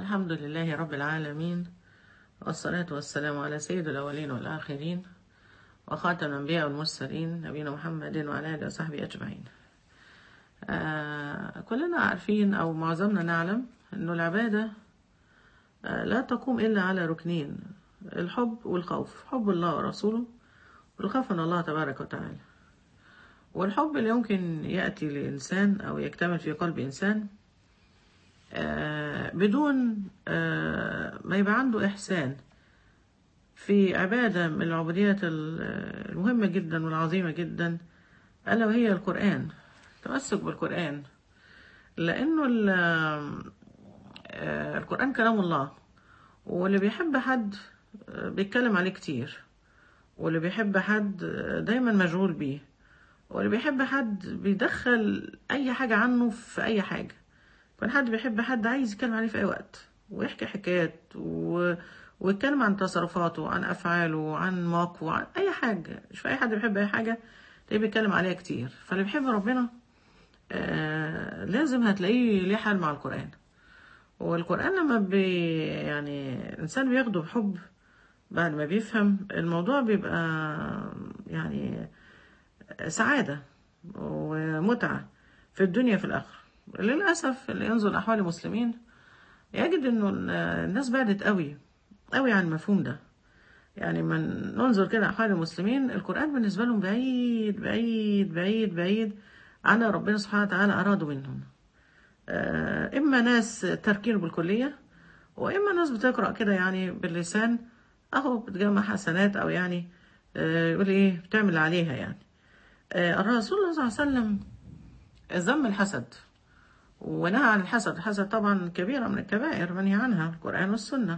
الحمد لله رب العالمين والصلاة والسلام على سيد الأولين والآخرين وخاتم الأنبياء والمرسلين نبينا محمد وعلى آله وصحبه أجمعين آه كلنا عارفين أو معظمنا نعلم أنه العبادة آه لا تقوم إلا على ركنين الحب والخوف حب الله ورسوله والخوف من الله تبارك وتعالى والحب اللي يمكن يأتي لإنسان أو يكتمل في قلب إنسان آه بدون آه ما يبقى عنده إحسان في عبادة من العبوديات المهمة جدا والعظيمة جدا ألا وهي القرآن تمسك بالقرآن لأنه آه القرآن كلام الله واللي بيحب حد بيتكلم عليه كتير واللي بيحب حد دايما مشغول بيه واللي بيحب حد بيدخل أي حاجة عنه في أي حاجة كان حد بيحب حد عايز يتكلم عليه في أي وقت ويحكي حكايات و... ويتكلم عن تصرفاته عن أفعاله عن مواقفه عن أي حاجة مش في أي حد بيحب أي حاجة تلاقيه بيتكلم عليها كتير فاللي بيحب ربنا آه لازم هتلاقيه ليه حال مع القرآن والقرآن لما بي يعني الإنسان بياخده بحب بعد ما بيفهم الموضوع بيبقى يعني سعادة ومتعة في الدنيا في الآخرة للأسف اللي ينظر أحوال المسلمين يجد إنه الناس بعدت قوي قوي عن المفهوم ده يعني من ننظر كده أحوال المسلمين القرآن بالنسبة لهم بعيد بعيد بعيد بعيد عن ربنا سبحانه وتعالى أراده منهم إما ناس تركينه بالكلية وإما ناس بتقرأ كده يعني باللسان أهو بتجمع حسنات أو يعني يقول إيه بتعمل عليها يعني الرسول صلى الله عليه وسلم ذم الحسد ونهى عن الحسد الحسد طبعا كبيرة من الكبائر منهي عنها القرآن والسنة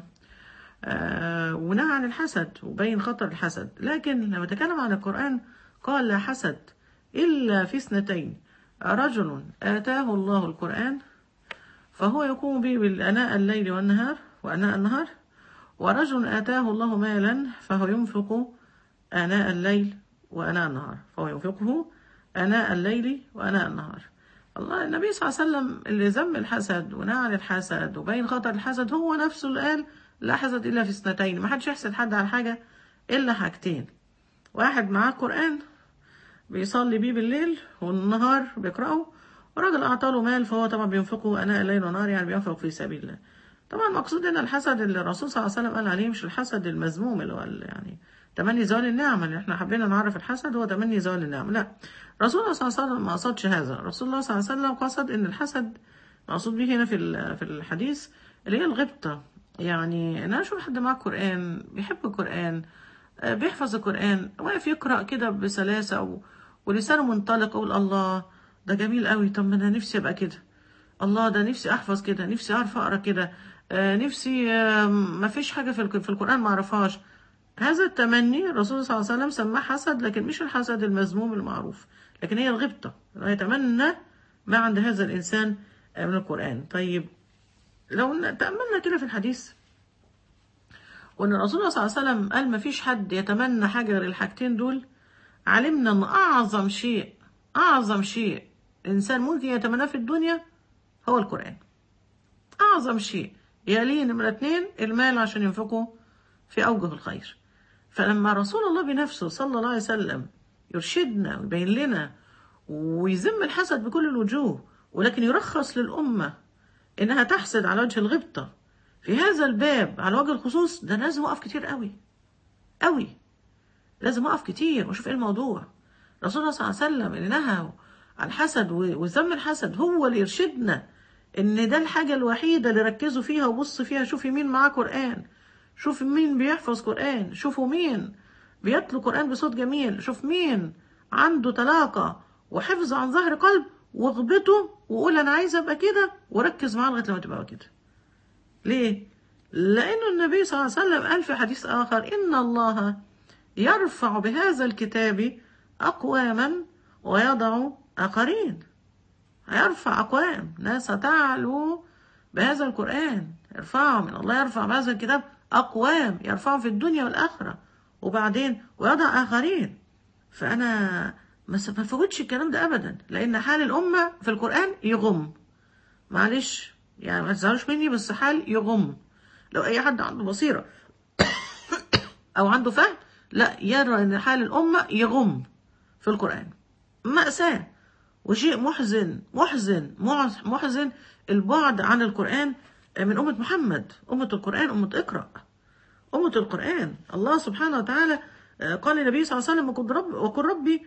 آه ونهى عن الحسد وبين خطر الحسد لكن لما تكلم عن القرآن قال لا حسد إلا في اثنتين رجل آتاه الله القرآن فهو يقوم به بالأناء الليل والنهار وأناء النهار ورجل آتاه الله مالا فهو ينفق آناء الليل وأناء النهار فهو ينفقه آناء الليل وأناء النهار الله النبي صلى الله عليه وسلم اللي ذم الحسد ونهى عن الحسد وبين خطر الحسد هو نفسه اللي قال لا حسد إلا في اثنتين ما حدش يحسد حد على حاجة إلا حاجتين واحد معاه قرآن بيصلي بيه بالليل والنهار بيقرأه وراجل أعطاله مال فهو طبعا بينفقه أناء الليل والنهار يعني بينفق في سبيل الله طبعا المقصود هنا الحسد اللي الرسول صلى الله عليه وسلم قال عليه مش الحسد المذموم اللي هو يعني تمني زوال النعمة اللي احنا حبينا نعرف الحسد هو تمني زوال النعمة لا رسول الله صلى الله عليه وسلم ما قصدش هذا رسول الله صلى الله عليه وسلم قصد ان الحسد مقصود به هنا في في الحديث اللي هي الغبطة يعني ان انا اشوف حد معاه قرآن بيحب القرآن بيحفظ القرآن واقف يقرأ كده بسلاسة و... ولسانه منطلق اقول الله ده جميل قوي طب ما انا نفسي ابقى كده الله ده نفسي احفظ كده نفسي اعرف اقرا كده نفسي ما فيش حاجة في القرآن ما اعرفهاش هذا التمني الرسول صلى الله عليه وسلم سماه حسد لكن مش الحسد المذموم المعروف لكن هي الغبطة يتمنى ما عند هذا الإنسان من القرآن طيب لو تأملنا كده في الحديث وأن الرسول صلى الله عليه وسلم قال ما فيش حد يتمنى حاجة غير الحاجتين دول علمنا أن أعظم شيء أعظم شيء إنسان ممكن يتمناه في الدنيا هو القرآن أعظم شيء يليه نمرة اتنين المال عشان ينفقه في أوجه الخير فلما رسول الله بنفسه صلى الله عليه وسلم يرشدنا ويبين لنا ويذم الحسد بكل الوجوه ولكن يرخص للأمة إنها تحسد على وجه الغبطة في هذا الباب على وجه الخصوص ده لازم أقف كتير قوي قوي لازم أقف كتير وأشوف إيه الموضوع رسول الله صلى الله عليه وسلم اللي نهى عن الحسد وذم الحسد هو اللي يرشدنا إن ده الحاجة الوحيدة اللي ركزوا فيها وبصوا فيها شوفي مين معاه قرآن شوف مين بيحفظ قرآن شوفوا مين بيتلو قرآن بصوت جميل شوف مين عنده طلاقة وحفظ عن ظهر قلب واغبطه وقول أنا عايز أبقى كده وركز معاه لغاية لما تبقى كده ليه؟ لأنه النبي صلى الله عليه وسلم قال في حديث آخر إن الله يرفع بهذا الكتاب أقواما ويضع آخرين هيرفع أقوام ناس تعلو بهذا القرآن يرفعهم من الله يرفع بهذا الكتاب أقوام يرفعوا في الدنيا والآخرة وبعدين ويضع آخرين فأنا ما فوتش الكلام ده أبدا لأن حال الأمة في القرآن يغم معلش يعني ما تزعلوش مني بس حال يغم لو اي حد عنده بصيره او عنده فهم لا يرى ان حال الامه يغم في القران ماساه وشيء محزن محزن مح- محزن البعد عن القران من امه محمد امه القران امه اقرا امه القران الله سبحانه وتعالى آه، قال للنبي صلى الله عليه وسلم وقل رب وقل ربي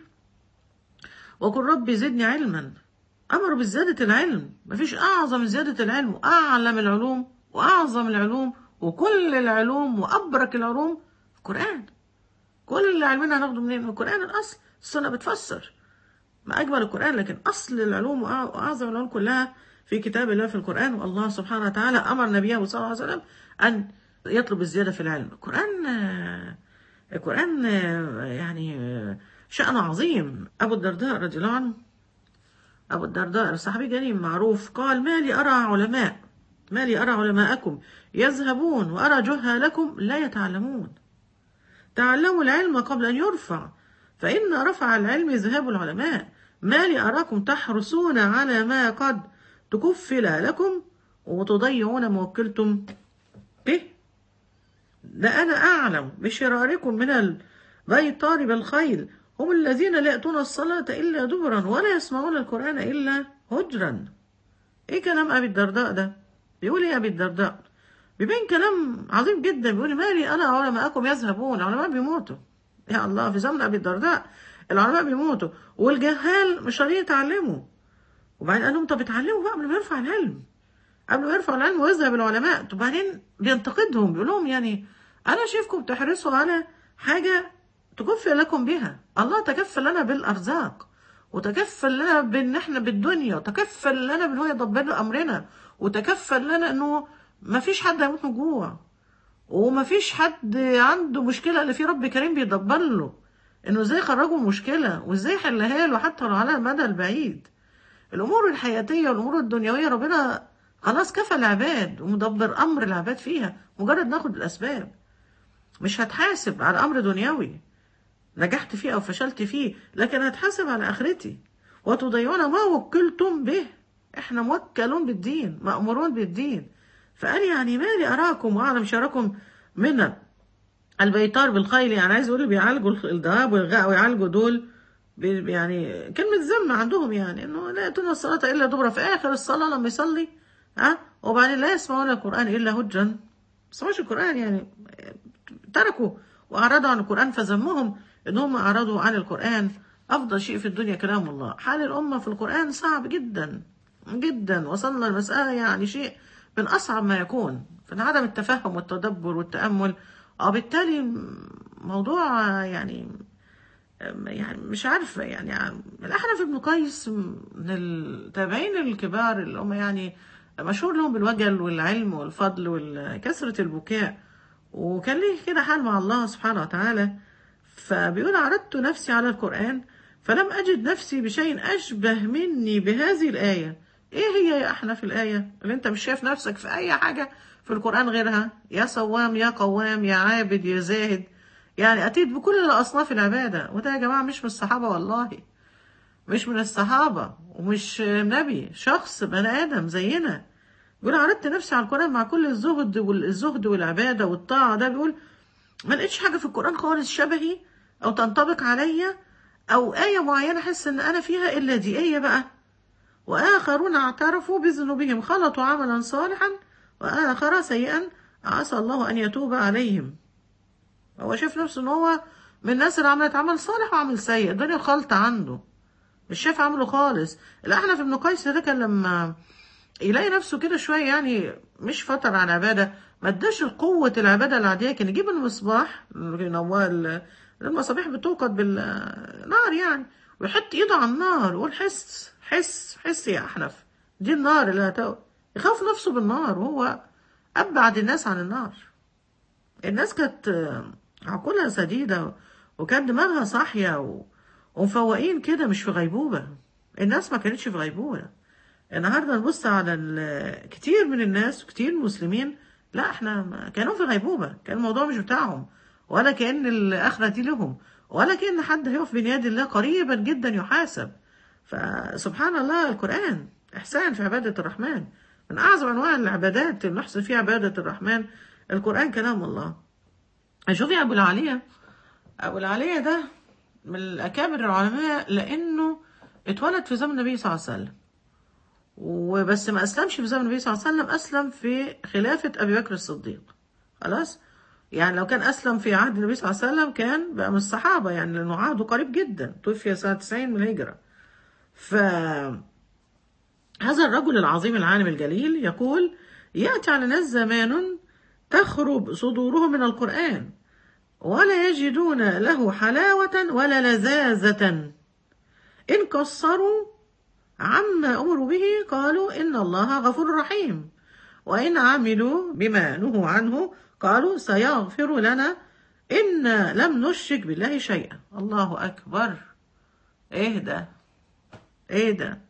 وقل ربي زدني علما أمر بزيادة العلم مفيش أعظم من زيادة العلم وأعلم العلوم وأعظم العلوم وكل العلوم وأبرك العلوم القرآن كل اللي علمنا هناخده منين من القرآن الأصل السنة بتفسر ما أجمل القرآن لكن أصل العلوم وأع- وأعظم العلوم كلها في كتاب الله في القرآن والله سبحانه وتعالى أمر نبيه صلى الله عليه وسلم أن يطلب الزيادة في العلم القرآن آه، القرآن آه، يعني آه، شأن عظيم أبو الدرداء رضي الله عنه أبو الدرداء الصحابي جليل معروف قال ما لي أرى علماء ما لي أرى علماءكم يذهبون وأرى جهالكم لا يتعلمون تعلموا العلم قبل أن يرفع فإن رفع العلم ذهاب العلماء ما لي أراكم تحرصون على ما قد تكفل لكم وتضيعون ما وكلتم به ده أنا أعلم بشراركم من البيطار بالخيل هم الذين لا يأتون الصلاة إلا دبرا ولا يسمعون القرآن إلا هجرا إيه كلام أبي الدرداء ده بيقول إيه أبي الدرداء بيبين كلام عظيم جدا بيقول مالي أنا علماءكم يذهبون العلماء بيموتوا يا الله في زمن أبي الدرداء العلماء بيموتوا والجهال مش راضيين يتعلموا وبعدين قال لهم طب اتعلموا بقى قبل ما يرفع العلم قبل ما يرفع العلم ويذهب العلماء طب بعدين بينتقدهم بيقول لهم يعني انا شايفكم تحرصوا على حاجه تكفل لكم بها الله تكفل لنا بالارزاق وتكفل لنا بان احنا بالدنيا وتكفل لنا بان هو يدبر امرنا وتكفل لنا انه ما فيش حد هيموت من جوع وما فيش حد عنده مشكله الا في رب كريم بيدبر له انه ازاي يخرجه من مشكله وازاي يحلها له حتى لو على المدى البعيد الامور الحياتيه والامور الدنيويه ربنا خلاص كفى العباد ومدبر امر العباد فيها مجرد ناخد الاسباب مش هتحاسب على امر دنيوي نجحت فيه او فشلت فيه لكن هتحاسب على اخرتي وتضيعون ما وكلتم به احنا موكلون بالدين مامورون بالدين فقال يعني مالي اراكم واعلم شراكم من البيطار بالخيل يعني عايز يقول بيعالجوا الذهاب والغاء ويعالجوا دول بي- يعني كلمة ذم عندهم يعني انه لا يأتون الصلاة الا دبرة في اخر الصلاة لما يصلي ها وبعدين لا يسمعون القرآن الا هجا ما يسمعوش القرآن يعني تركوا واعرضوا عن القرآن فذمهم ان هم اعرضوا عن القرآن افضل شيء في الدنيا كلام الله حال الامة في القرآن صعب جدا جدا وصلنا المسألة يعني شيء من اصعب ما يكون في عدم التفهم والتدبر والتأمل وبالتالي موضوع يعني يعني مش عارفة يعني الأحنف بن قيس من التابعين الكبار اللي هم يعني مشهور لهم بالوجل والعلم والفضل وكثرة البكاء وكان ليه كده حال مع الله سبحانه وتعالى فبيقول عرضت نفسي على القرآن فلم أجد نفسي بشيء أشبه مني بهذه الآية إيه هي يا أحنف الآية اللي أنت مش شايف نفسك في أي حاجة في القرآن غيرها يا صوام يا قوام يا عابد يا زاهد يعني أتيت بكل أصناف العبادة وده يا جماعة مش من الصحابة والله مش من الصحابة ومش نبي شخص بني آدم زينا بيقول عرضت نفسي على القرآن مع كل الزهد والزهد والعبادة والطاعة ده بيقول ما لقيتش حاجة في القرآن خالص شبهي أو تنطبق عليا أو آية معينة أحس إن أنا فيها إلا دي آية بقى وآخرون اعترفوا بذنوبهم خلطوا عملا صالحا وآخر سيئا عسى الله أن يتوب عليهم هو شايف نفسه إن هو من الناس اللي عملت عمل صالح وعمل سيء الدنيا خلطة عنده مش شايف عمله خالص الأحنف ابن قيس ده كان لما يلاقي نفسه كده شوية يعني مش فتر عن عبادة ما اداش قوة العبادة العادية كان يجيب المصباح نوال المصابيح بتوقد بالنار يعني ويحط ايده على النار ويقول حس حس حس يا أحنف دي النار اللي هتو... يخاف نفسه بالنار وهو أبعد الناس عن النار الناس كانت عقولها سديدة وكان دماغها صاحية و... ومفوقين كده مش في غيبوبة الناس ما كانتش في غيبوبة النهارده نبص على ال... كتير من الناس وكتير من المسلمين لا احنا ما كانوا في غيبوبة كان الموضوع مش بتاعهم ولا كأن الآخرة دي لهم ولا كأن حد هيقف بين يد الله قريبا جدا يحاسب فسبحان الله القرآن إحسان في عبادة الرحمن من أعظم أنواع العبادات اللي نحسن فيها عبادة الرحمن القرآن كلام الله شوفي أبو العالية أبو العالية ده من الأكابر العلماء لأنه اتولد في زمن النبي صلى الله عليه وسلم وبس ما أسلمش في زمن النبي صلى الله عليه وسلم أسلم في خلافة أبي بكر الصديق خلاص يعني لو كان أسلم في عهد النبي صلى الله عليه وسلم كان بقى من الصحابة يعني لأنه عهده قريب جدا توفي سنة 90 من الهجرة ف هذا الرجل العظيم العالم الجليل يقول يأتي على الناس زمان تخرب صدورهم من القرآن ولا يجدون له حلاوة ولا لذاذة إن قصروا عما أمروا به قالوا إن الله غفور رحيم وإن عملوا بما نهوا عنه قالوا سيغفر لنا إن لم نشرك بالله شيئا الله أكبر إيه ده إيه ده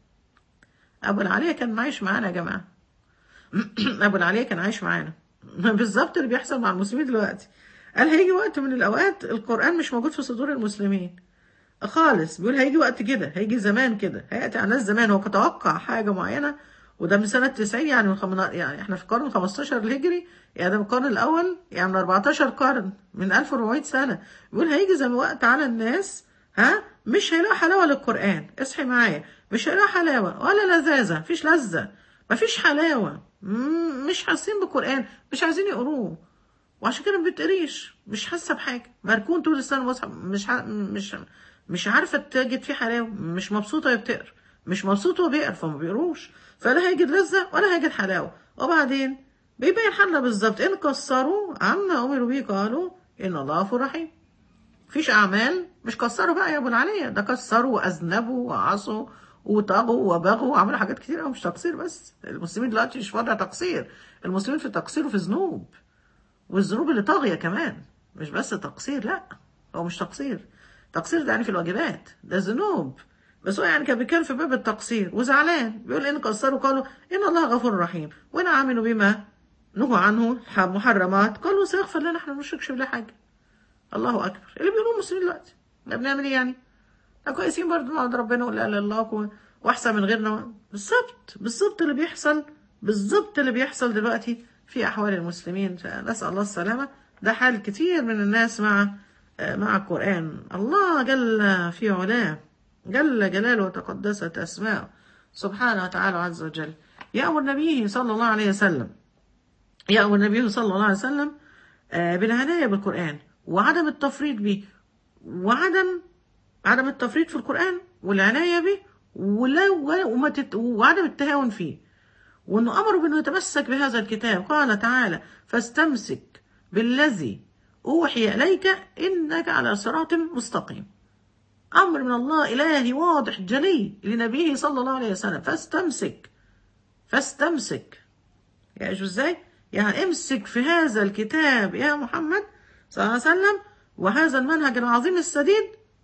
أبو العالية كان عايش معانا يا جماعة أبو العالية كان عايش معانا بالظبط اللي بيحصل مع المسلمين دلوقتي قال هيجي وقت من الأوقات القرآن مش موجود في صدور المسلمين خالص بيقول هيجي وقت كده هيجي زمان كده هيأتي على ناس زمان هو كتوقع حاجة معينة وده من سنة 90 يعني من خمنا يعني احنا في القرن ال 15 الهجري يعني ده من القرن الأول يعني من 14 قرن من 1400 سنة بيقول هيجي زي وقت على الناس ها مش هيلاقوا حلاوة للقرآن اصحي معايا مش هيلاقوا حلاوة ولا لذاذة مفيش لذة مفيش حلاوة مش حاسين بالقرآن مش عايزين يقروه وعشان كده ما بتقريش مش حاسة بحاجة مركون طول السنة مصحف مش ع... مش مش عارفة تجد فيه حلاوة مش مبسوطة بتقرا مش مبسوط وهو بيقرا فما بيقروش فلا هيجد لذة ولا هيجد حلاوة وبعدين بيبين حالنا بالظبط إن قصروا عما أمروا به قالوا إن الله غفور رحيم مفيش أعمال مش كسروا بقى يا أبو العالية ده كسروا وأذنبوا وعصوا وطغوا وبغوا وعملوا حاجات كتير قوي مش تقصير بس المسلمين دلوقتي مش وضع تقصير المسلمين في تقصير وفي ذنوب والذنوب اللي طاغية كمان مش بس تقصير لا هو مش تقصير تقصير ده يعني في الواجبات ده ذنوب بس هو يعني كان بيتكلم في باب التقصير وزعلان بيقول ان قصروا قالوا ان الله غفور رحيم وان عملوا بما نهوا عنه محرمات قالوا سيغفر لنا احنا ما نشركش بالله حاجه الله اكبر اللي بيقولوه المسلمين دلوقتي احنا بنعمل ايه يعني؟ احنا كويسين برضه نقعد ربنا ولا اله الا الله واحسن من غيرنا بالظبط بالظبط اللي بيحصل بالظبط اللي بيحصل دلوقتي في احوال المسلمين نسال الله السلامه ده حال كتير من الناس مع مع القرآن الله جل في علاه جل جلاله وتقدست أسماءه سبحانه وتعالى عز وجل يأمر نبيه صلى الله عليه وسلم يأمر النبي صلى الله عليه وسلم بالعناية بالقرآن وعدم التفريط به وعدم عدم التفريط في القرآن والعناية به ولا وما تت... وعدم التهاون فيه وانه امر بانه يتمسك بهذا الكتاب قال تعالى فاستمسك بالذي أوحي إليك إنك على صراط مستقيم أمر من الله إلهي واضح جلي لنبيه صلى الله عليه وسلم فاستمسك فاستمسك يا شو ازاي يعني امسك في هذا الكتاب يا محمد صلى الله عليه وسلم وهذا المنهج العظيم السديد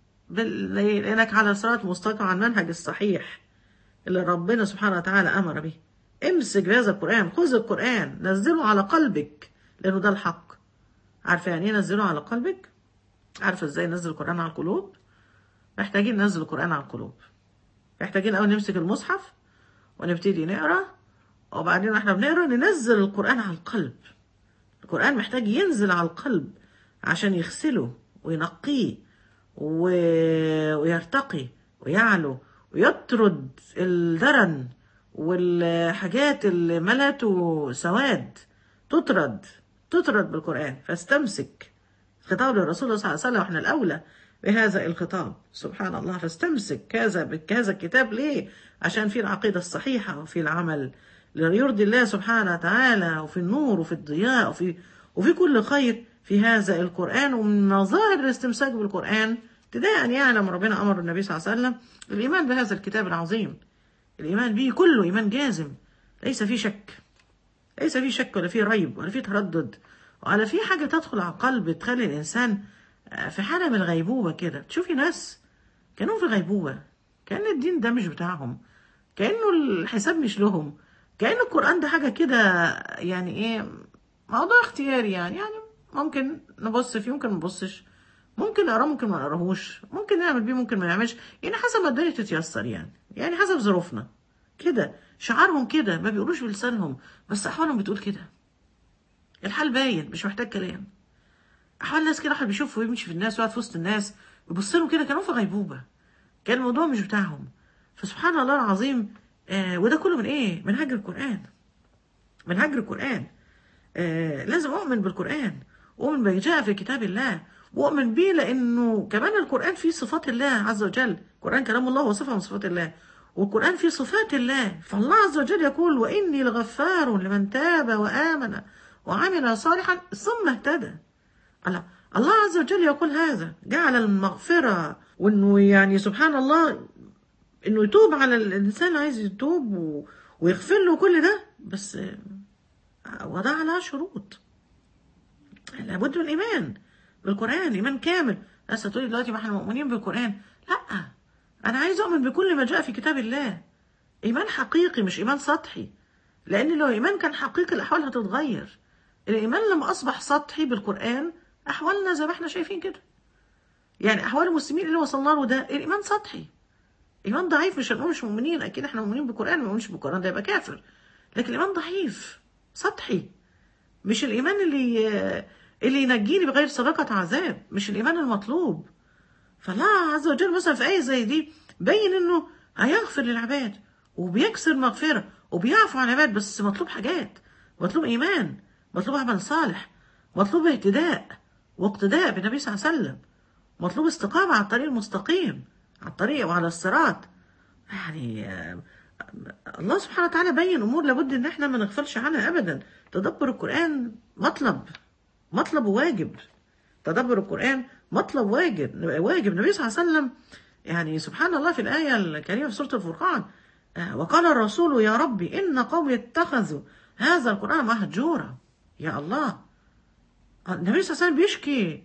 لأنك على صراط مستقيم على المنهج الصحيح اللي ربنا سبحانه وتعالى أمر به امسك بهذا القرآن خذ القرآن نزله على قلبك لأنه ده الحق عارفة يعني ايه نزله على قلبك؟ عارفة ازاي ننزل القرآن على القلوب؟ محتاجين ننزل القرآن على القلوب محتاجين أول نمسك المصحف ونبتدي نقرا وبعدين احنا بنقرا ننزل القرآن على القلب القرآن محتاج ينزل على القلب عشان يغسله وينقيه و... ويرتقي ويعلو ويطرد الدرن والحاجات اللي ملته سواد تطرد تطرد بالقرآن فاستمسك خطاب للرسول صلى الله عليه وسلم واحنا الأولى بهذا الخطاب سبحان الله فاستمسك هذا بهذا الكتاب ليه؟ عشان في العقيدة الصحيحة وفي العمل ليرضي الله سبحانه وتعالى وفي النور وفي الضياء وفي وفي كل خير في هذا القرآن ومن مظاهر الاستمساك بالقرآن ابتداء أن يعلم ربنا أمر النبي صلى الله عليه وسلم الإيمان بهذا الكتاب العظيم الإيمان به كله إيمان جازم ليس فيه شك ليس فيه شك ولا فيه ريب ولا فيه تردد ولا فيه حاجة تدخل على القلب تخلي الإنسان في حالة من الغيبوبة كده تشوفي ناس كانوا في غيبوبة كأن الدين ده مش بتاعهم كأنه الحساب مش لهم كأن القرآن ده حاجة كده يعني إيه موضوع اختياري يعني يعني ممكن نبص فيه ممكن ما نبصش ممكن نقراه ممكن ما نقراهوش ممكن نعمل بيه ممكن ما نعملش يعني حسب ما الدنيا تتيسر يعني يعني حسب ظروفنا كده شعارهم كده ما بيقولوش بلسانهم بس احوالهم بتقول كده الحال باين مش محتاج كلام احوال الناس كده واحد بيشوف ويمشي في الناس ويقعد في وسط الناس يبص لهم كده كانوا في غيبوبه كان الموضوع مش بتاعهم فسبحان الله العظيم آه وده كله من ايه من هجر القران من هجر القران آه لازم اؤمن بالقران اؤمن بما جاء في كتاب الله واؤمن بيه لانه كمان القران فيه صفات الله عز وجل القران كلام الله وصفه من صفات الله والقران فيه صفات الله فالله عز وجل يقول واني لغفار لمن تاب وامن وعمل صالحا ثم اهتدى الله الله عز وجل يقول هذا جعل المغفرة وانه يعني سبحان الله انه يتوب على الانسان اللي عايز يتوب و... ويغفر له كل ده بس وضع لها شروط لابد من الايمان بالقران ايمان كامل ناس تقولي دلوقتي ما احنا مؤمنين بالقران لا انا عايز اؤمن بكل ما جاء في كتاب الله ايمان حقيقي مش ايمان سطحي لان لو ايمان كان حقيقي الاحوال هتتغير الايمان لما اصبح سطحي بالقران احوالنا زي ما احنا شايفين كده يعني احوال المسلمين اللي وصلنا له ده الايمان سطحي ايمان ضعيف مش هنقول مش مؤمنين اكيد احنا مؤمنين بالقران ما نؤمنش بالقران ده يبقى كافر لكن الايمان ضعيف سطحي مش الايمان اللي اللي ينجيني بغير صدقه عذاب مش الايمان المطلوب فالله عز وجل مثلا في ايه زي دي بين انه هيغفر للعباد وبيكسر مغفره وبيعفو عن العباد بس مطلوب حاجات مطلوب ايمان مطلوب عمل صالح مطلوب اهتداء واقتداء بالنبي صلى الله عليه وسلم مطلوب استقامة على الطريق المستقيم على الطريق وعلى الصراط يعني الله سبحانه وتعالى بين أمور لابد إن احنا ما نغفلش عنها أبدا تدبر القرآن مطلب مطلب وواجب تدبر القرآن مطلب واجب واجب النبي صلى الله عليه وسلم يعني سبحان الله في الآية الكريمة في سورة الفرقان وقال الرسول يا ربي إن قومي اتخذوا هذا القرآن مهجورا يا الله النبي صلى الله عليه وسلم بيشكي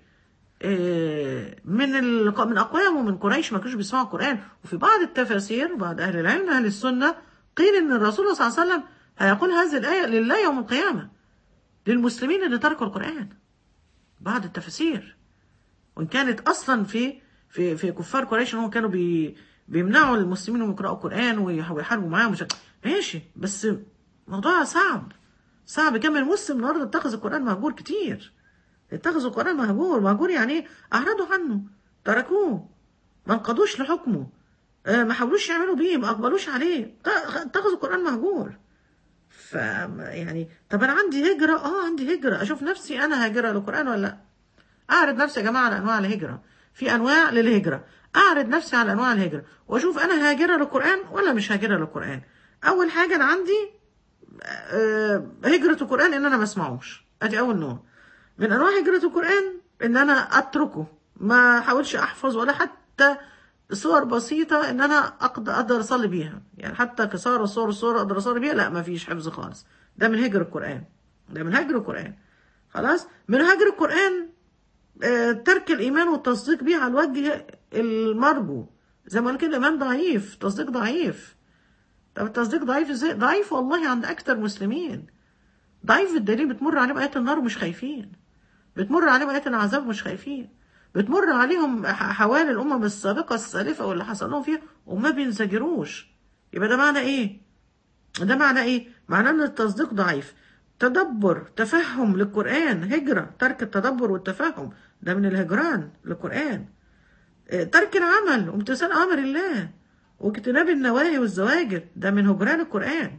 من من اقوامه من قريش ما كانوش بيسمعوا القران وفي بعض التفاسير بعض اهل العلم اهل السنه قيل ان الرسول صلى الله عليه وسلم هيقول هذه الايه لله يوم القيامه للمسلمين اللي تركوا القران بعض التفاسير وان كانت اصلا في في في كفار قريش انهم كانوا بي بيمنعوا المسلمين من يقراوا القران ويحاربوا معاهم ماشي بس موضوع صعب صعب كم المسلم النهارده اتخذ القران مهجور كتير اتخذوا القرآن مهجور مهجور يعني ايه أعرضوا عنه تركوه ما انقضوش لحكمه اه ما حاولوش يعملوا بيه ما أقبلوش عليه اتخذوا القرآن مهجور ف يعني طب أنا عندي هجرة اه عندي هجرة أشوف نفسي أنا هاجرة للقرآن ولا لا أعرض نفسي يا جماعة على أنواع الهجرة في أنواع للهجرة أعرض نفسي على أنواع الهجرة وأشوف أنا هاجرة للقرآن ولا مش هاجرة للقرآن أول حاجة أنا عندي اه هجرة القرآن إن أنا ما أسمعوش أدي أول نوع من انواع هجرة القرآن ان انا اتركه ما احاولش احفظ ولا حتى صور بسيطة ان انا اقدر اقدر اصلي بيها يعني حتى كسارة صور الصور اقدر اصلي بيها لا ما فيش حفظ خالص ده من هجر القرآن ده من هجر القرآن خلاص من هجر القرآن آه ترك الايمان والتصديق بيه على الوجه المرجو زي ما قال كده ايمان ضعيف تصديق ضعيف طب التصديق ضعيف ازاي ضعيف والله عند اكثر مسلمين ضعيف الدليل بتمر عليهم ايات النار ومش خايفين بتمر عليهم آيات العذاب مش خايفين بتمر عليهم حوالي الأمم السابقة السالفة واللي حصل لهم فيها وما بينزجروش يبقى ده معنى إيه؟ ده معنى إيه؟ معناه إن التصديق ضعيف تدبر تفهم للقرآن هجرة ترك التدبر والتفهم ده من الهجران للقرآن ترك العمل وامتثال أمر الله واجتناب النواهي والزواجر ده من هجران القرآن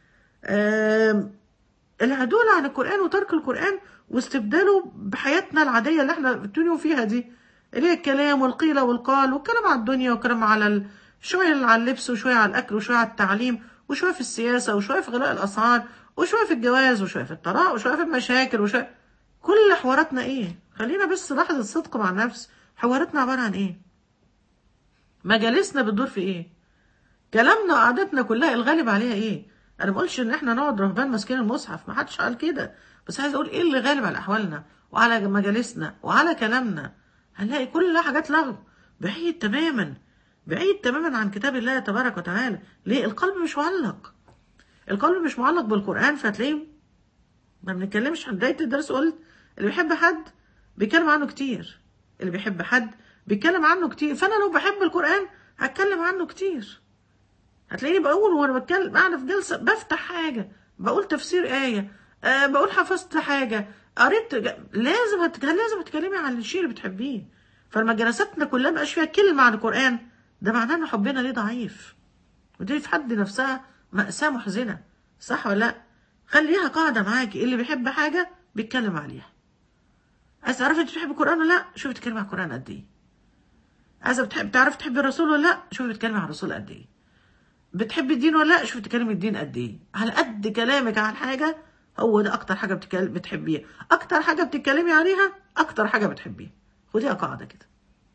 العدول عن القرآن وترك القرآن واستبداله بحياتنا العادية اللي احنا بنتونيو فيها دي اللي هي الكلام والقيلة والقال والكلام على الدنيا والكلام على ال... شوية على اللبس وشوية على الأكل وشوية على التعليم وشوية في السياسة وشوية في غلاء الأسعار وشوية في الجواز وشوية في الطلاق وشوية في المشاكل وشوية كل حواراتنا ايه خلينا بس لحظة صدق مع النفس حواراتنا عبارة عن ايه مجالسنا بتدور في ايه كلامنا وقعدتنا كلها الغالب عليها ايه انا ما بقولش ان احنا نقعد رهبان ماسكين المصحف ما حدش قال كده بس عايز اقول ايه اللي غالب على احوالنا وعلى مجالسنا وعلى كلامنا هنلاقي كل حاجات لغو بعيد تماما بعيد تماما عن كتاب الله تبارك وتعالى ليه القلب مش معلق القلب مش معلق بالقران فهتلاقيه ما بنتكلمش عن بدايه الدرس قلت اللي بيحب حد بيتكلم عنه كتير اللي بيحب حد بيتكلم عنه كتير فانا لو بحب القران هتكلم عنه كتير هتلاقيني بقول وانا بتكلم قاعده في جلسه بفتح حاجه بقول تفسير ايه أه بقول حفظت حاجه قريت ج- لازم هتك... لازم هتكلمي عن الشيء اللي بتحبيه فلما جلساتنا كلها مبقاش فيها كلمه عن القران ده معناه ان حبنا ليه ضعيف ودي في حد نفسها مأساة محزنة صح ولا لا خليها قاعدة معاكي اللي بيحب حاجة بيتكلم عليها عايز تعرفي انت بتحبي القرآن ولا لا شوفي بتتكلمي عن القرآن قد ايه عايزة بتحب تعرفي تحبي الرسول ولا لا شوفي بتتكلمي عن الرسول قد ايه بتحبي الدين ولا لا شوفي بتتكلمي الدين قد ايه على قد كلامك عن حاجة هو ده اكتر حاجة بتكلم بتحبيها اكتر حاجة بتتكلمي عليها اكتر حاجة بتحبيها خديها قاعدة كده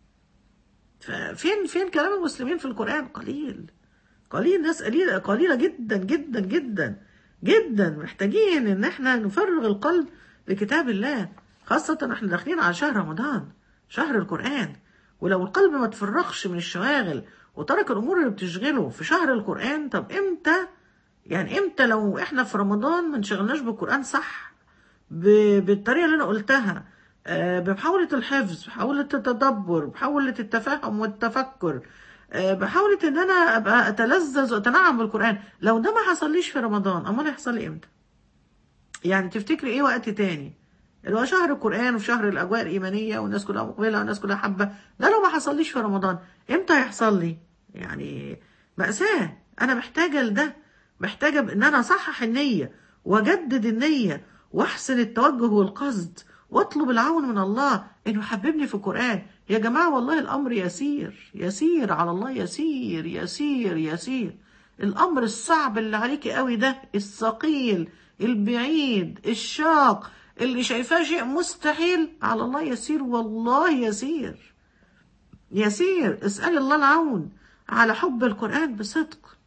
ففين فين كلام المسلمين في القرآن قليل قليل ناس قليلة قليلة جدا جدا جدا جدا محتاجين ان احنا نفرغ القلب لكتاب الله خاصة احنا داخلين على شهر رمضان شهر القرآن ولو القلب ما تفرغش من الشواغل وترك الامور اللي بتشغله في شهر القرآن طب امتى يعني امتى لو احنا في رمضان ما انشغلناش بالقرآن صح ب- بالطريقة اللي انا قلتها آه، بمحاولة الحفظ بمحاولة التدبر بمحاولة التفهم والتفكر آه، بحاولة ان انا ابقى اتلذذ واتنعم بالقرآن لو ده ما حصليش في رمضان امال هيحصل لي امتى يعني تفتكري ايه وقت تاني اللي هو شهر القرآن وفي شهر الأجواء الإيمانية والناس كلها مقبلة والناس كلها حابة ده لو ما حصليش في رمضان إمتى هيحصل لي؟ يعني مأساة أنا محتاجة لده محتاجة إن أنا أصحح النية وأجدد النية وأحسن التوجه والقصد وأطلب العون من الله إنه يحببني في القرآن يا جماعة والله الأمر يسير يسير على الله يسير يسير يسير الأمر الصعب اللي عليكي قوي ده الثقيل البعيد الشاق اللي شايفاه شيء مستحيل على الله يسير والله يسير يسير اسألي الله العون على حب القرآن بصدق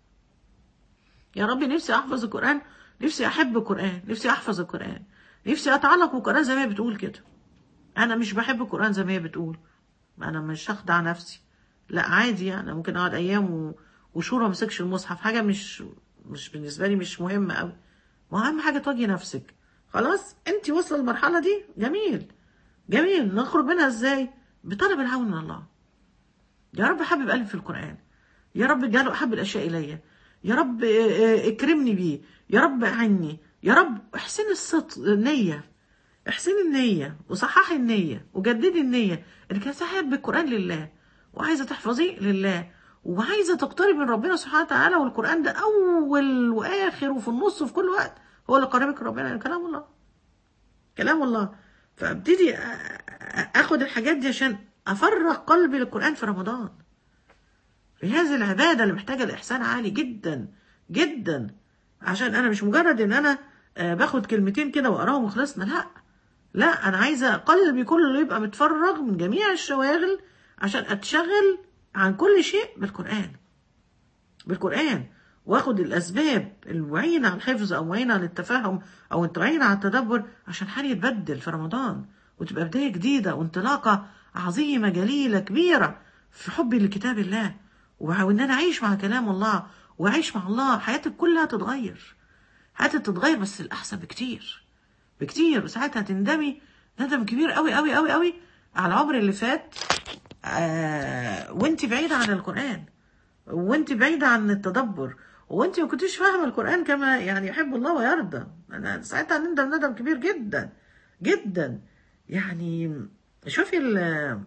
يا رب نفسي أحفظ القرآن نفسي أحب القرآن نفسي أحفظ القرآن نفسي أتعلق بالقرآن زي ما هي بتقول كده أنا مش بحب القرآن زي ما هي بتقول أنا مش هخدع نفسي لا عادي يعني ممكن أقعد أيام و... وشهور ما امسكش المصحف حاجة مش مش بالنسبة لي مش مهمة أوي ما أهم حاجة تواجهي نفسك خلاص أنت واصلة المرحلة دي جميل جميل نخرج منها إزاي بطلب العون من الله يا رب حبب قلبي في القرآن يا رب اجعله أحب الأشياء إلي يا رب اه، اه، اكرمني بيه يا رب أعني يا رب احسن الصدق النية احسني النية وصححي النية وجددي النية انك هتحب القرآن لله وعايزة تحفظيه لله وعايزة تقترب من ربنا سبحانه وتعالى والقرآن ده أول وآخر وفي النص وفي كل وقت هو اللي قربك ربنا كلام الله كلام الله فابتدي أ- أ- اخد الحاجات دي عشان افرغ قلبي للقرآن في رمضان في هذه العبادة اللي محتاجة الإحسان عالي جدا جدا عشان أنا مش مجرد إن أنا آه، باخد كلمتين كده وأقراهم وخلصنا لا لا أنا عايزة قلبي كله يبقى متفرغ من جميع الشواغل عشان أتشغل عن كل شيء بالقرآن بالقرآن واخد الأسباب المعينة على الحفظ أو معينة على التفهم أو معينة على التدبر عشان حالي يتبدل في رمضان وتبقى بداية جديدة وانطلاقة عظيمة جليلة كبيرة في حبي لكتاب الله وإن أنا أعيش مع كلام الله وأعيش مع الله حياتك كلها تتغير حياتك تتغير بس الأحسن بكتير بكتير وساعتها هتندمي ندم كبير قوي قوي قوي قوي على العمر اللي فات آه وانت بعيدة عن القرآن وانت بعيدة عن التدبر وانت ما كنتيش فاهمة القرآن كما يعني يحب الله ويرضى انا ساعتها هنندم ندم كبير جدا جدا يعني شوفي ال-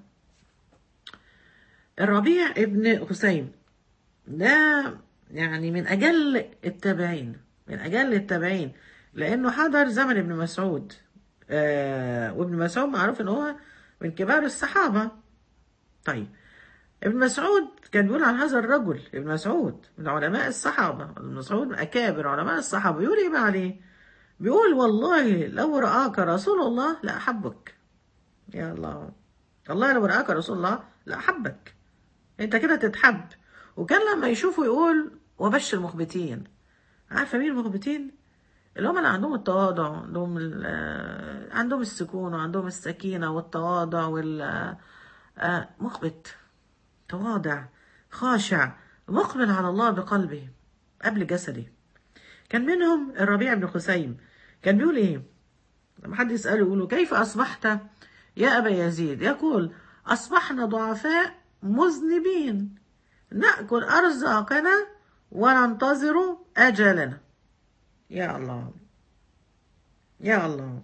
الربيع ابن حسين ده يعني من أجل التابعين من أجل التابعين لأنه حضر زمن ابن مسعود آه وابن مسعود معروف إن هو من كبار الصحابة طيب ابن مسعود كان بيقول عن هذا الرجل ابن مسعود من علماء الصحابة ابن مسعود من أكابر علماء الصحابة بيقول إيه بقى عليه بيقول والله لو رآك رسول الله لأحبك يا الله والله لو رآك رسول الله لأحبك انت كده تتحب وكان لما يشوفه يقول وبشر المخبتين عارفه مين المخبتين اللي هم اللي عندهم التواضع عندهم ال- آه، عندهم السكون وعندهم السكينه والتواضع وال آه، آه، مخبت تواضع خاشع مقبل على الله بقلبه قبل جسده كان منهم الربيع بن خثيم كان بيقول ايه لما حد يسأله يقول له كيف أصبحت يا أبا يزيد يقول أصبحنا ضعفاء مذنبين نأكل أرزاقنا وننتظر أجلنا يا الله يا الله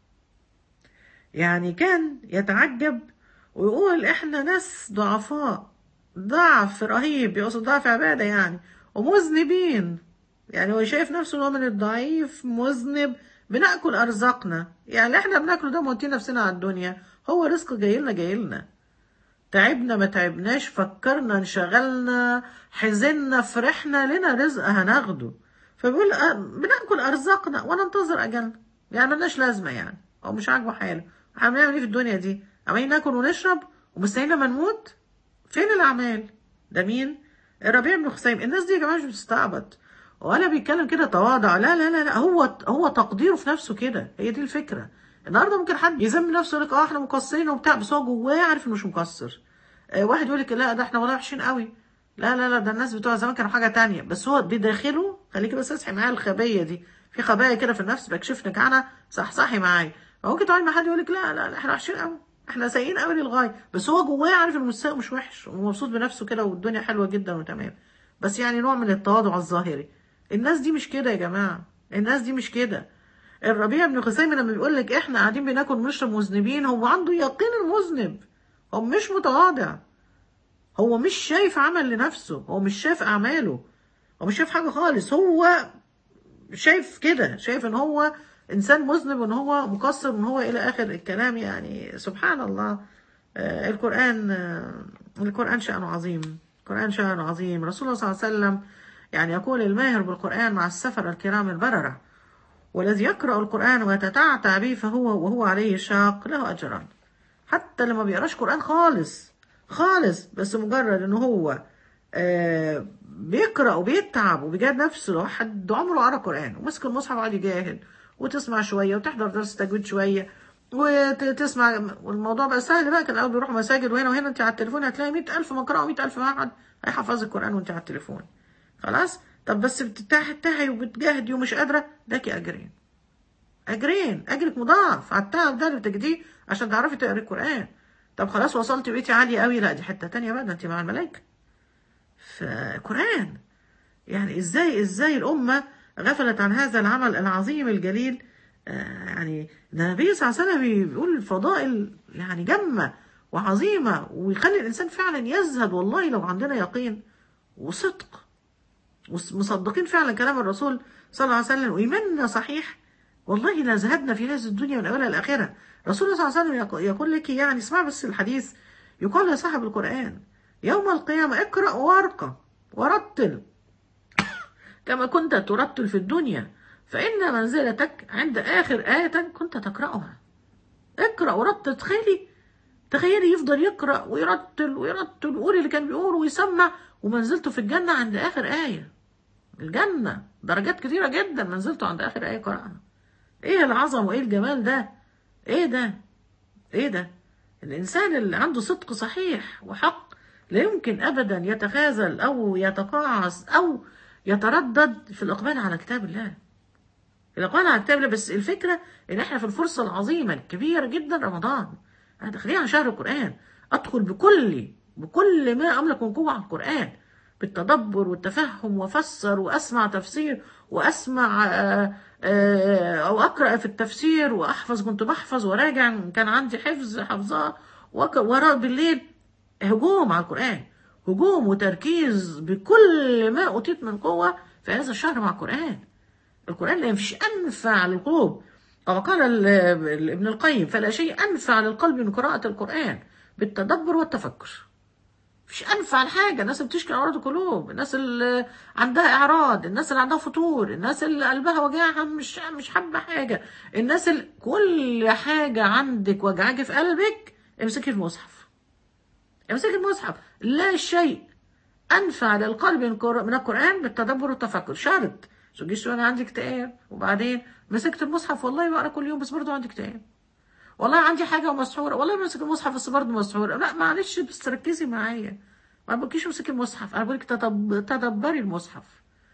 يعني كان يتعجب ويقول احنا ناس ضعفاء ضعف رهيب يقصد ضعف عبادة يعني ومذنبين يعني هو شايف نفسه ان هو من الضعيف مذنب بناكل ارزاقنا يعني اللي احنا بناكله ده موتين نفسنا على الدنيا هو رزق جاي لنا جاي لنا تعبنا ما تعبناش فكرنا انشغلنا حزنا فرحنا لنا رزق هناخده فبيقول أ- بناكل ارزاقنا وننتظر اجلنا يعني ملناش لازمه يعني او مش عاجبه حاله احنا بنعمل ايه في الدنيا دي عمالين ناكل ونشرب ومستنيين لما نموت فين الاعمال ده مين الربيع بن خثيم الناس دي يا جماعه مش بتستعبط ولا بيتكلم كده تواضع لا لا لا لا هو هو تقديره في نفسه كده هي دي الفكره النهارده ممكن حد يذم نفسه يقول لك اه احنا مقصرين وبتاع بس هو جواه عارف انه مش مقصر آه، واحد يقول لك لا ده احنا والله وحشين قوي لا لا لا ده الناس بتوع زمان كانوا حاجه تانية بس هو بداخله خليكي بس اصحي معايا الخبيه دي في خبايا كده في النفس بكشف لك عنها صحصحي معايا ممكن تقعدي مع حد يقول لك لا لا لا احنا وحشين قوي احنا سيئين قوي للغايه بس هو جواه عارف انه مش سيء ومش وحش ومبسوط بنفسه كده والدنيا حلوه جدا وتمام بس يعني نوع من التواضع الظاهري الناس دي مش كده يا جماعه الناس دي مش كده الربيع بن خثيم لما بيقول لك احنا قاعدين بناكل ونشرب مذنبين هو عنده يقين المذنب هو مش متواضع هو مش شايف عمل لنفسه هو مش شايف اعماله هو مش شايف حاجه خالص هو شايف كده شايف ان هو انسان مذنب وان هو مقصر وان هو الى اخر الكلام يعني سبحان الله آه، القران آه، القران شانه عظيم القران شانه عظيم رسول الله صلى الله عليه وسلم يعني يقول الماهر بالقران مع السفر الكرام البرره والذي يقرأ القرآن ويتتعتع به فهو وهو عليه شاق له أجران حتى لما بيقراش قرآن خالص خالص بس مجرد ان هو آه بيقرأ وبيتعب وبيجاهد نفسه لو حد عمره قرأ قرآن ومسك المصحف وقعد يجاهد وتسمع شوية وتحضر درس تجويد شوية وتسمع والموضوع بقى سهل بقى كان الأول بيروحوا مساجد وهنا وهنا أنت على التليفون هتلاقي مئة ألف مقرأة ومئة ألف معهد هيحفظ القرآن وأنت على التليفون خلاص طب بس بتتهي وبتجاهدي ومش قادرة داكي أجرين أجرين أجرك مضاعف على التعب ده اللي بتجديه عشان تعرفي تقري القرآن طب خلاص وصلتي بقيتي عالية قوي لا دي حتة تانية بقى ده أنت مع الملائكة فقرآن يعني ازاي ازاي الأمة غفلت عن هذا العمل العظيم الجليل آه يعني ده النبي صلى الله عليه وسلم بيقول الفضائل يعني جمة وعظيمة ويخلي الإنسان فعلا يزهد والله لو عندنا يقين وصدق ومصدقين فعلا كلام الرسول صلى الله عليه وسلم وإيماننا صحيح والله لزهدنا في هذه الدنيا من أولها لآخرها رسول الله صلى الله عليه وسلم يقول لك يعني اسمع بس الحديث يقال لصاحب القرآن يوم القيامة اقرأ وارقى ورتل كما كنت ترتل في الدنيا فإن منزلتك عند آخر آية كنت تقرأها اقرأ ورتل تخيلي تخيلي يفضل يقرأ ويرتل ويرتل ويقول اللي كان بيقوله ويسمع ومنزلته في الجنة عند آخر آية الجنة درجات كتيرة جدا منزلته عند آخر آية قرأها ايه العظمة وايه الجمال ده ايه ده ايه ده الانسان اللي عنده صدق صحيح وحق لا يمكن ابدا يتخاذل او يتقاعس او يتردد في الاقبال على كتاب الله الاقبال على كتاب الله بس الفكره ان احنا في الفرصه العظيمه الكبيره جدا رمضان احنا داخلين على شهر القران ادخل بكل بكل ما املك من قوه على القران بالتدبر والتفهم وافسر واسمع تفسير واسمع آآ آآ او اقرا في التفسير واحفظ كنت بحفظ وراجع كان عندي حفظ حفظاه وراء بالليل هجوم على القران هجوم وتركيز بكل ما اوتيت من قوه في هذا الشهر مع القران القران لا مفيش انفع للقلوب كما قال ابن القيم فلا شيء انفع للقلب من قراءه القران بالتدبر والتفكر مش انفع الحاجه الناس اللي بتشكي امراض القلوب الناس اللي عندها اعراض الناس اللي عندها فطور الناس اللي قلبها وجعها مش مش حابه حاجه الناس اللي كل حاجه عندك وجعاك في قلبك امسكي المصحف امسكي المصحف لا شيء انفع للقلب من القران بالتدبر والتفكر شرط شو تجيش انا عندي اكتئاب وبعدين مسكت المصحف والله بقرا كل يوم بس برضه عندي اكتئاب والله عندي حاجة ومسحورة والله ماسك المصحف بس برضه مسحورة لا معلش بس تركزي معايا ما بقولكيش امسكي المصحف انا بقولك تدب... تدبري المصحف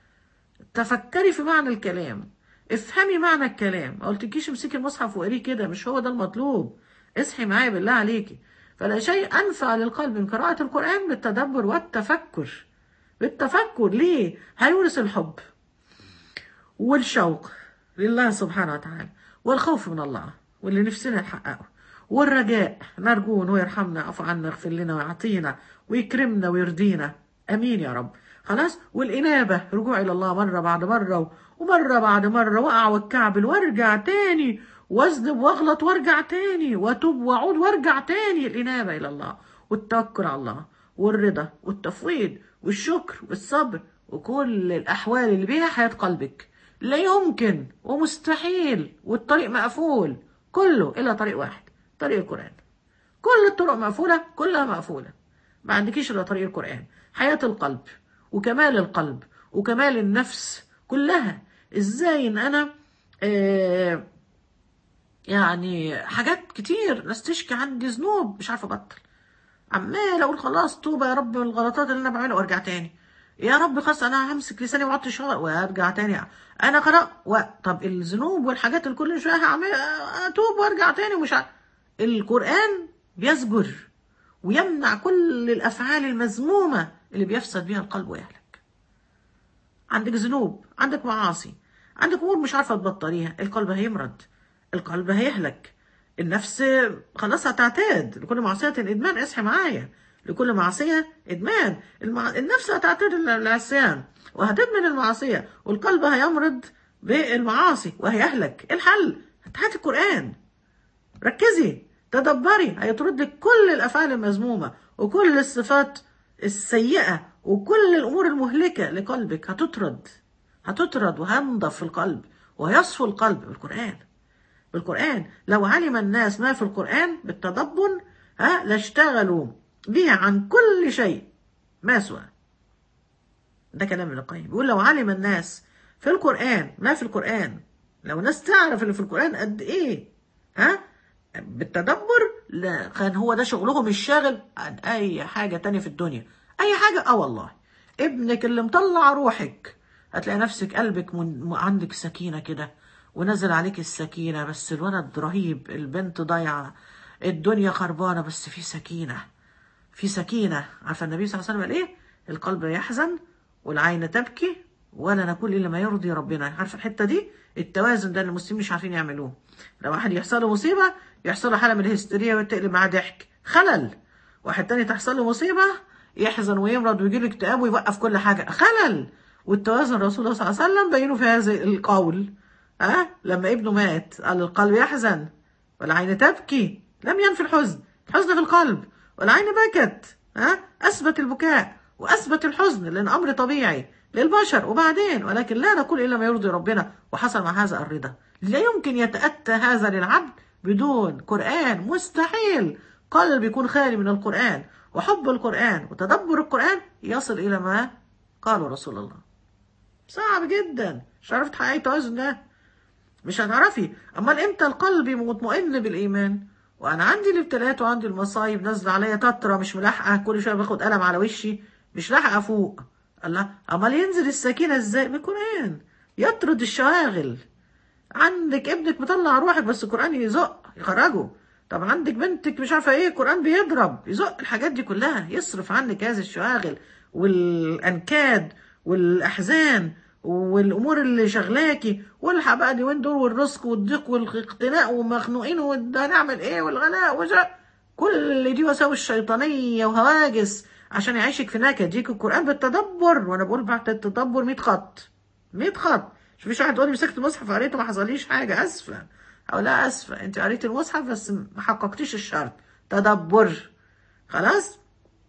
تفكري في معنى الكلام افهمي معنى الكلام ما قلتلكيش امسكي المصحف وقريه كده مش هو ده المطلوب اصحي معايا بالله عليكي فلا شيء انفع للقلب من قراءة القرآن بالتدبر والتفكر بالتفكر ليه هيورث الحب والشوق لله سبحانه وتعالى والخوف من الله واللي نفسنا نحققه والرجاء نرجوه انه يرحمنا يعفو عنا يغفر لنا ويعطينا ويكرمنا ويرضينا امين يا رب خلاص والانابه رجوع الى الله مره بعد مره ومره بعد مره واقع والكعبل وارجع تاني واذنب واغلط وارجع تاني واتوب واعود وارجع تاني الانابه الى الله والتوكل على الله والرضا والتفويض والشكر والصبر وكل الاحوال اللي بيها حياه قلبك لا يمكن ومستحيل والطريق مقفول كله الا طريق واحد طريق القران كل الطرق مقفوله كلها مقفوله ما عندكيش الا طريق القران حياه القلب وكمال القلب وكمال النفس كلها ازاي ان انا آه يعني حاجات كتير ناس تشكي عندي ذنوب مش عارفه ابطل عمال اقول خلاص توبه يا رب من الغلطات اللي انا بعملها وارجع تاني يا رب خلاص انا همسك لساني وعطي شهر وارجع تاني انا قرأ و... طب الذنوب والحاجات اللي كل شويه هعمل اتوب وارجع تاني ومش ع... القران بيزجر ويمنع كل الافعال المذمومه اللي بيفسد بيها القلب ويهلك عندك ذنوب عندك معاصي عندك امور مش عارفه تبطليها القلب هيمرض القلب هيهلك النفس خلاص هتعتاد لكل معصيه ادمان اصحي معايا لكل معصيه ادمان المع... النفس هتعتاد العصيان وهتدمن المعصيه والقلب هيمرض بالمعاصي وهيهلك الحل هات القران ركزي تدبري هيطرد لك كل الافعال المذمومه وكل الصفات السيئه وكل الامور المهلكه لقلبك هتطرد هتطرد وهنضف في القلب ويصفو القلب بالقران بالقران لو علم الناس ما في القران بالتدبر ها لاشتغلوا به عن كل شيء ما سوى ده كلام ابن القيم بيقول لو علم الناس في القرآن ما في القرآن لو الناس تعرف اللي في القرآن قد إيه ها بالتدبر لا كان هو ده شغلهم الشاغل عن أي حاجة تانية في الدنيا أي حاجة أه والله ابنك اللي مطلع روحك هتلاقي نفسك قلبك من... عندك سكينة كده ونزل عليك السكينة بس الولد رهيب البنت ضايعة الدنيا خربانة بس في سكينة في سكينة عارفة النبي صلى الله عليه وسلم قال إيه القلب يحزن والعين تبكي ولا نقول إلا ما يرضي ربنا عارفة الحتة دي التوازن ده اللي المسلمين مش عارفين يعملوه لو واحد يحصل له مصيبة يحصل له حالة من الهستيريا وتقلب معاه ضحك خلل واحد تاني تحصل له مصيبة يحزن ويمرض ويجي له اكتئاب ويوقف كل حاجة خلل والتوازن رسول الله صلى الله عليه وسلم بينه في هذا القول أه؟ لما ابنه مات قال القلب يحزن والعين تبكي لم ينفي الحزن الحزن في القلب والعين بكت ها اثبت البكاء واثبت الحزن لان امر طبيعي للبشر وبعدين ولكن لا نقول الا ما يرضي ربنا وحصل مع هذا الرضا لا يمكن يتاتى هذا للعبد بدون قران مستحيل قلب يكون خالي من القران وحب القران وتدبر القران يصل الى ما قاله رسول الله صعب جدا مش عرفت تحققي التوازن ده مش هتعرفي امال امتى القلب مطمئن بالايمان وانا عندي الابتلاءات وعندي المصايب نازله عليا تترى مش ملاحقه كل شويه باخد قلم على وشي مش لاحقه فوق الله امال ينزل السكينه ازاي بالقران يطرد الشواغل عندك ابنك مطلع روحك بس القران يزق يخرجه طب عندك بنتك مش عارفه ايه القران بيضرب يزق الحاجات دي كلها يصرف عنك هذه الشواغل والانكاد والاحزان والامور اللي شغلاكي والحق بقى اليومين دول والرزق والضيق والاقتناء ومخنوقين وهنعمل ايه والغلاء وجا كل دي وساوس شيطانيه وهواجس عشان يعيشك في نكد يجيك القران بالتدبر وانا بقول بعد التدبر 100 خط 100 خط مش فيش واحد تقول لي مسكت المصحف قريته ما حصليش حاجه اسفه او لا اسفه انت قريت المصحف بس ما حققتيش الشرط تدبر خلاص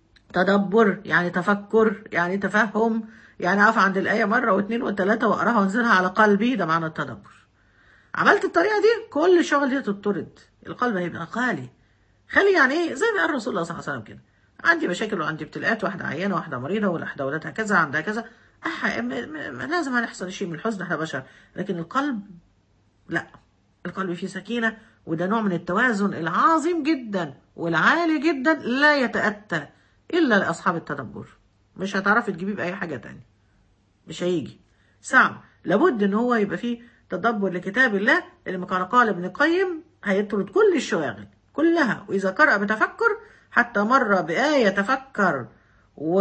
تدبر يعني تفكر يعني تفهم يعني اقف عند الايه مره واثنين وثلاثه واقراها وانزلها على قلبي ده معنى التدبر عملت الطريقه دي كل الشغل دي تطرد القلب هيبقى خالي خالي يعني ايه زي ما قال رسول الله صلى الله عليه وسلم كده عندي مشاكل وعندي ابتلاءات واحده عيانه واحده مريضه واحده ولادها كذا عندها كذا أح... م... م... لازم هنحصل شيء من الحزن احنا بشر لكن القلب لا القلب فيه سكينه وده نوع من التوازن العظيم جدا والعالي جدا لا يتاتى الا لاصحاب التدبر مش هتعرفي تجيبيه باي حاجه تانية مش هيجي صعب لابد ان هو يبقى فيه تدبر لكتاب الله اللي كان قال ابن القيم هيطرد كل الشواغل كلها واذا قرأ بتفكر حتى مر بآية تفكر و...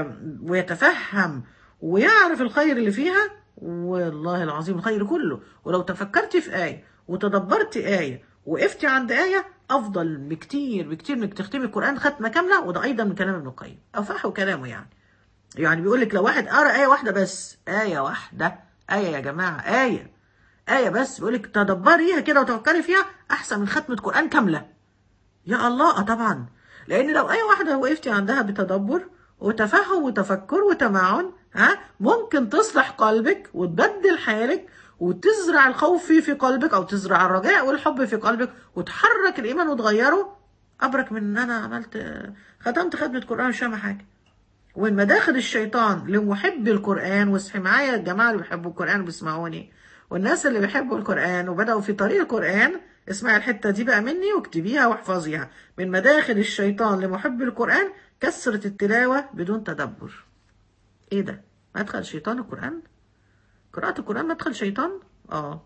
ويتفهم ويعرف الخير اللي فيها والله العظيم الخير كله ولو تفكرتي في آية وتدبرتي آية وقفتي عند آية أفضل بكتير بكتير إنك تختمي القرآن ختمة كاملة وده أيضا من كلام ابن القيم أفحوا كلامه يعني يعني بيقول لك لو واحد قرأ آية واحدة بس آية واحدة آية يا جماعة آية آية بس بيقول لك تدبريها كده وتفكري فيها أحسن من ختمة قرآن كاملة يا الله اه طبعا لان لو اي واحده وقفتي عندها بتدبر وتفهم وتفكر وتمعن ها ممكن تصلح قلبك وتبدل حالك وتزرع الخوف في في قلبك او تزرع الرجاء والحب في قلبك وتحرك الايمان وتغيره ابرك من ان انا عملت ختمت ختمه قران مش فاهمه حاجه ومن مداخل الشيطان لمحبي القرآن واصحي معايا الجماعة اللي بيحبوا القرآن وبيسمعوني والناس اللي بيحبوا القرآن وبدأوا في طريق القرآن اسمعي الحتة دي بقى مني واكتبيها واحفظيها من مداخل الشيطان لمحبي القرآن كثرة التلاوة بدون تدبر ايه ده مدخل شيطان القرآن قراءة القرآن مدخل شيطان اه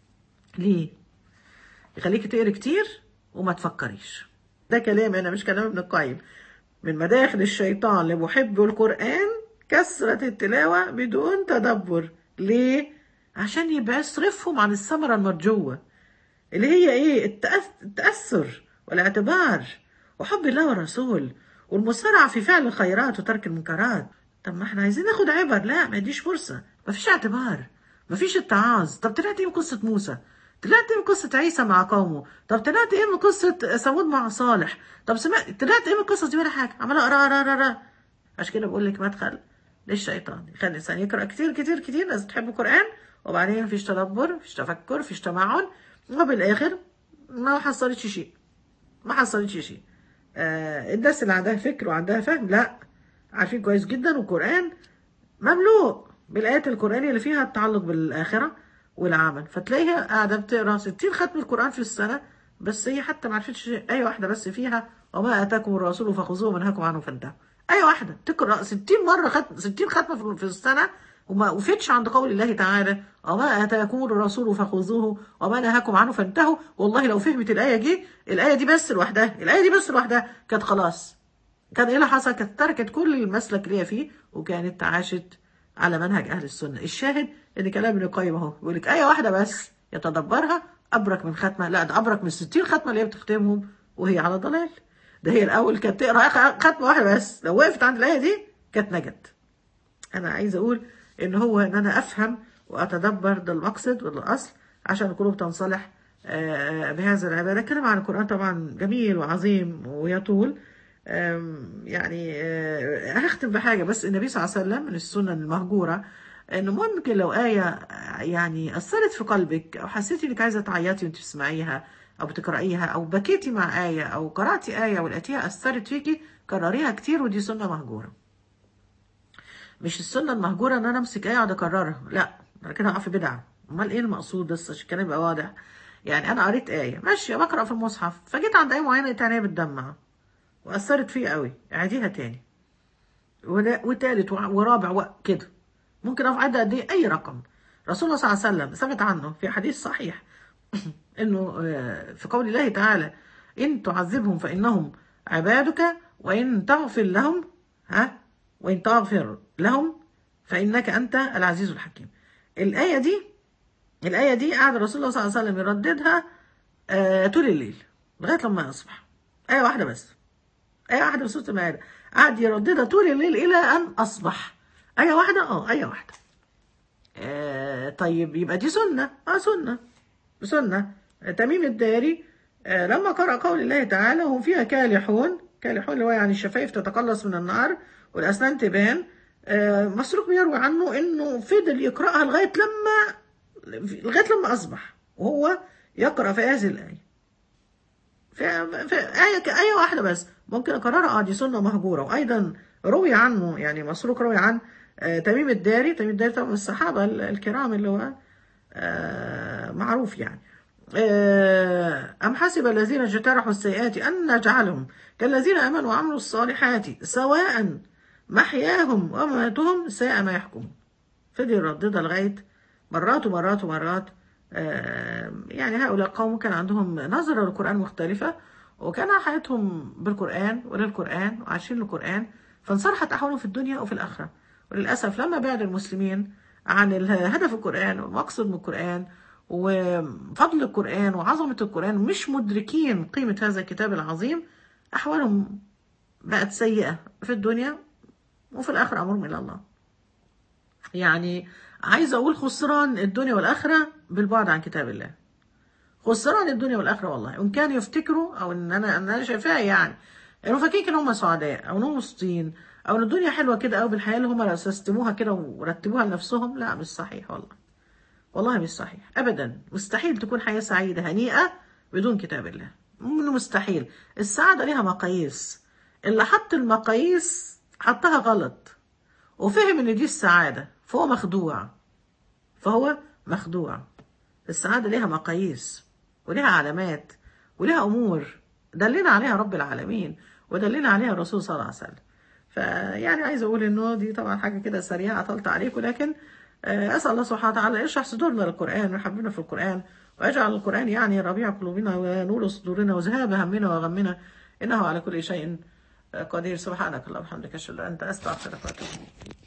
ليه يخليكي تقري كتير وما تفكريش ده كلام انا مش كلام ابن القيم من مداخل الشيطان لمحب القرآن كثرة التلاوة بدون تدبر ليه؟ عشان يبقى يصرفهم عن الثمرة المرجوة اللي هي ايه التأث- التأثر والاعتبار وحب الله والرسول والمسارعة في فعل الخيرات وترك المنكرات طب ما احنا عايزين ناخد عبر لا ما يديش فرصة ما فيش اعتبار ما فيش اتعاظ طب طلعت ايه من قصة موسى طلعت ايه من قصة عيسى مع قومه طب طلعت ايه من قصة ثمود مع صالح طب سمعت طلعت ايه من القصص دي ولا حاجة عمالة اقرا اقرا اقرا اقرا عشان كده بقول لك مدخل للشيطان يخلي الانسان يقرا كتير كتير كتير لازم تحب القران وبعدين مفيش تدبر مفيش تفكر مفيش تمعن وبالاخر ما حصلتش شيء ما حصلتش شيء آه الناس اللي عندها فكر وعندها فهم لا عارفين كويس جدا والقران مملوء بالايات القرانيه اللي فيها التعلق بالاخره والعمل فتلاقيها قاعده بتقرا 60 ختم القران في السنه بس هي حتى ما عرفتش اي واحده بس فيها وما اتاكم الرسول فخذوه ومنهاكم عنه فانتهوا اي واحده تقرا 60 مره ختم 60 ختمه في- في السنه وما وفتش عند قول الله تعالى وما اتاكم الرسول فخذوه وما نهاكم عنه فانتهوا والله لو فهمت الايه دي الايه دي بس لوحدها الايه دي بس لوحدها كانت خلاص كان ايه اللي حصل كانت تركت كل المسلك اللي هي فيه وكانت عاشت على منهج اهل السنه الشاهد ان كلام ابن القيم اهو بيقول لك ايه واحده بس يتدبرها ابرك من ختمه لا ده ابرك من 60 ختمه اللي هي بتختمهم وهي على ضلال ده هي الاول كانت تقرا ختمه واحده بس لو وقفت عند الايه دي كانت نجت انا عايزه اقول ان هو ان انا افهم واتدبر ده المقصد وده الاصل عشان القلوب تنصلح آه، بهذا العباده الكلام عن القران طبعا جميل وعظيم ويطول آم، يعني آه، هختم بحاجه بس النبي صلى الله عليه وسلم من السنن المهجوره انه ممكن لو ايه آه، يعني اثرت في قلبك او حسيتي انك عايزه تعيطي وانت بتسمعيها او بتقرايها او بكيتي مع ايه او قراتي ايه ولقيتيها اثرت فيكي كرريها كتير ودي سنه مهجوره مش السنه المهجوره ان انا امسك ايه اقعد اكررها لا انا كده هقع في بدعه امال ايه المقصود بس عشان الكلام يبقى واضح يعني انا قريت ايه ماشيه بقرا في المصحف فجيت عند ايه معينه لقيت عينيا بتدمع واثرت فيا قوي اعيديها تاني ولا- وتالت وع- ورابع وكده ممكن اقف عدى قد ايه اي رقم رسول الله صلى الله عليه وسلم ثبت عنه في حديث صحيح انه آه، في قول الله تعالى ان تعذبهم فانهم عبادك وان تغفر لهم ها وان تغفر لهم فانك انت العزيز الحكيم الايه دي الايه دي قعد الرسول الله صلى الله عليه وسلم يرددها آه، طول الليل لغايه لما يصبح ايه واحده بس آية واحدة من سورة المائدة قعد يرددها طول الليل إلى أن أصبح آية واحدة أه آية واحدة آه طيب يبقى دي سنة أه سنة سنة تميم الداري آه لما قرأ قول الله تعالى هم فيها كالحون كالحون اللي هو يعني الشفايف تتقلص من النار والأسنان تبان آه مسروق بيروي عنه إنه فضل يقرأها لغاية لما لغاية لما أصبح وهو يقرأ في هذه الآية في, في آية آية واحدة بس ممكن أكررها اه دي سنة مهجورة وأيضا روي عنه يعني مسروق روي عن آه تميم الداري تميم الداري طبعا من الصحابة ال- الكرام اللي هو آه معروف يعني آه أم حسب الذين اجترحوا السيئات أن نجعلهم كالذين آمنوا وعملوا الصالحات سواء محياهم ومماتهم ساء ما يحكمون فضل يرددها لغاية مرات ومرات ومرات آه، يعني هؤلاء قوم كان عندهم نظرة للقرآن مختلفة وكان حياتهم بالقرآن وللقرآن وعايشين القرآن فانصلحت أحوالهم في الدنيا وفي الآخرة وللأسف لما بعد المسلمين عن ال- هدف القرآن والمقصد من القرآن وفضل القرآن وعظمة القرآن مش مدركين قيمة هذا الكتاب العظيم أحوالهم بقت سيئة في الدنيا وفي الآخرة أمرهم إلى الله يعني عايزة أقول خسران الدنيا والآخرة بالبعد عن كتاب الله خسران الدنيا والآخرة والله وإن كانوا يفتكروا أو إن أنا إن أنا شايفاها يعني إنه فاكرين إن هم سعداء أو إنهم مبسوطين أو إن الدنيا حلوة كده أو بالحياة اللي هم سيستموها كده ورتبوها لنفسهم لا مش صحيح والله والله مش صحيح أبدا مستحيل تكون حياة سعيدة هنيئة بدون كتاب الله منه مستحيل السعادة ليها مقاييس اللي حط المقاييس حطها غلط وفهم إن دي السعادة فهو مخدوع فهو مخدوع السعادة ليها مقاييس وليها علامات وليها أمور دلنا عليها رب العالمين ودلنا عليها الرسول صلى الله عليه وسلم فيعني عايز أقول إنه دي طبعا حاجة كده سريعة طلت عليكم لكن آه، أسأل الله سبحانه وتعالى يشرح صدورنا للقرآن ويحببنا في القرآن ويجعل القرآن يعني ربيع قلوبنا ونور صدورنا وذهاب همنا وغمنا إنه على كل شيء قدير سبحانك اللهم وبحمدك أشهد أن لا إله إلا أنت أستغفرك وأتوب إليك